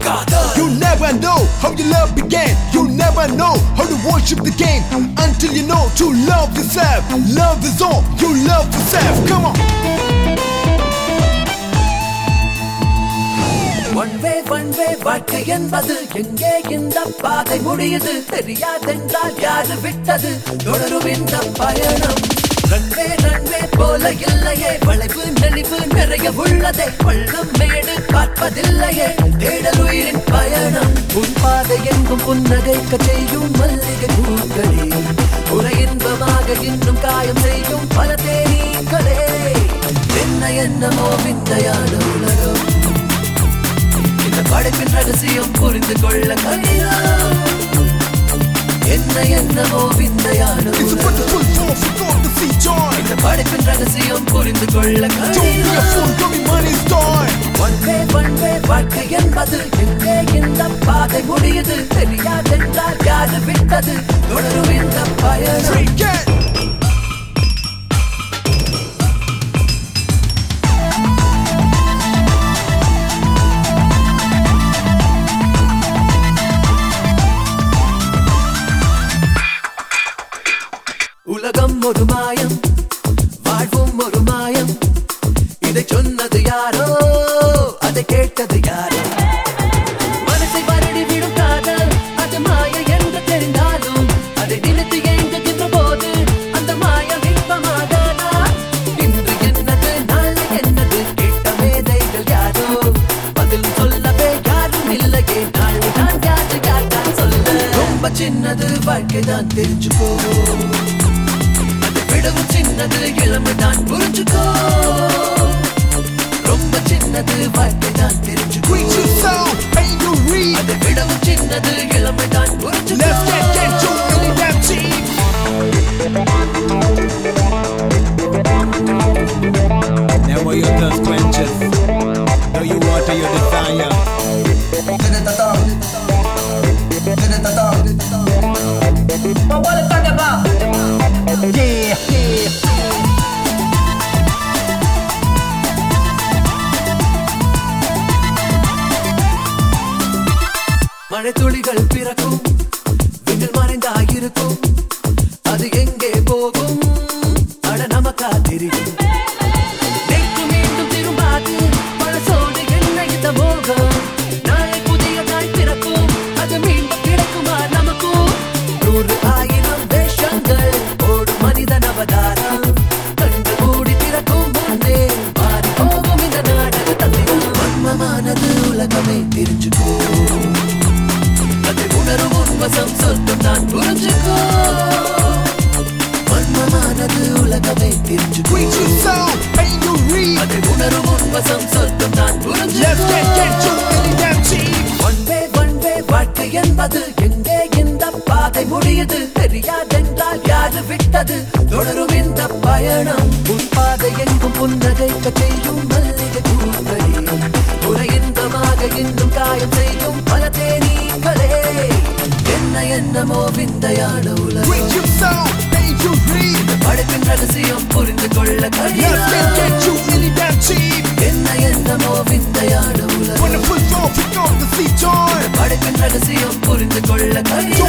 காதல் You never know how your love began. You never know how to worship the game until you know to love yourself. Love is all you love yourself. Come on. One way one way வாழ்க்கை என்பது எங்கே இந்த பாதை முடியுது தெரியாதென்றால் யாரு விட்டது தொடரும் இந்த பயணம் ரன்வே ரன்வே போல இல்லையே வளைவு நெளிவு நிறைய உள்ளதே பள்ளம் மேடு பார்ப்பதில்லையே தேடல் உயிரின் பயணம் உன் பாதை எங்கும் புன்னகைக்க செய்யும் மல்லிகை பூக்களே உரை இன்பமாக இன்னும் காயம் செய்யும் பல தேனீக்களே என்ன என்னமோ விந்தையான உலகம் இந்த படைப்பின் ரகசியம் புரிந்து கொள்ள கடினம் என்ன என்னமோ விந்தையான It's a உலகம். wonderful form for God to see joy. இந்த படைப்பின் ரகசியம் புரிந்து கொள்ள Don't be a கடினம் fool, come in money's time. ஒன்றே ஒன்றே வாழ்க்கை என்பது எங்கே இந்த பாதை முடியுது தெரியாதென்றால் யாரு விட்டது தொடரும் இந்த பயணம் Freak it. உலகம் ஒரு மாயம் வாழ்வும் ஒரு மாயம் இதை சொன்னது யாரோ அதை கேட்டது யாரோ மனசை வருடி விடும் காதல் அது மாய என்று தெரிந்தாலும் அதை நினைத்து எங்குகின்ற போது அந்த மாயம் இன்பமாகாதா இன்று என்னது நாளை என்னது கேட்ட மேதைகள் யாரோ பதில் சொல்லவே யாரும் இல்லையே நாளை தான் யாரு யார் தான் சொல்ல ரொம்ப சின்னது வாழ்க்கை தான் தெரிஞ்சுக்கோ அதை விடவும் சின்னது இளமை தான் புரிஞ்சுக்கோ ரொம்ப சின்னது வாழ்க்கை தான் தெரிஞ்சுக்கோ Greet yourself and you read. அதை விடவும் சின்னது இளமை தான் புரிஞ்சுக்கோ Let's get get to any damn team. Never your thirst quenches. No, you water your desire. Yeah, yeah. மழை துளிகள் பிறக்கும் விண்ணில் மறைந்தாயிருக்கும் அது எங்கே போகும் அட நமக்கா தெரியும் நேற்று மீண்டும் திரும்பாது பழசோடு என்ன இந்த மோகம் நாளை புதியதாய் பிறக்கும் அது மீண்டும் கிடைக்குமா நமக்கும் நூறு ஆயிரம் வேஷங்கள் ஓடும் மனிதன் அவதாரம் கண்டு மூடி திறக்கும் முன்னே மாறி போகும் இந்த நாடக தந்திரம் வன்மமானது உலகமே தெரிஞ்சுக்கோ அதை உணரும் உன்வசம் சொல்லும் நான் புரிஞ்சுக்கோ வன்மமானது உலகமே தெரிஞ்சுக்கோ Greet yourself and you read. அதை உணரும் உன்வசம் சொல்லும் நான் Let's get புரிஞ்சுக்கோ get to any damn team. ஒன்பே ஒன்பே வாழ்க்கை என்பது எங்கே இந்த பாதை முடியுது தெரியாதென்றால் யாரு விட்டது தொடரும் இந்த பயணம் உன் பாதை எங்கும் புன்னகைக்க செய்யும் மல்லிகை பூக்களே உரை இன்பமாக இன்னும் காயம் செய்யும் பல தேனீக்களே என்ன என்னமோ விந்தையான உலகம் Greet yourself and you read. படைப்பின் ரகசியம் புரிந்து கொள்ள Let's கடினம் get get to any damn team. என்ன என்னமோ விந்தையான உலகம் Wonderful form for God to see joy. படைப்பின் ரகசியம் புரிந்து கொள்ள கடினம்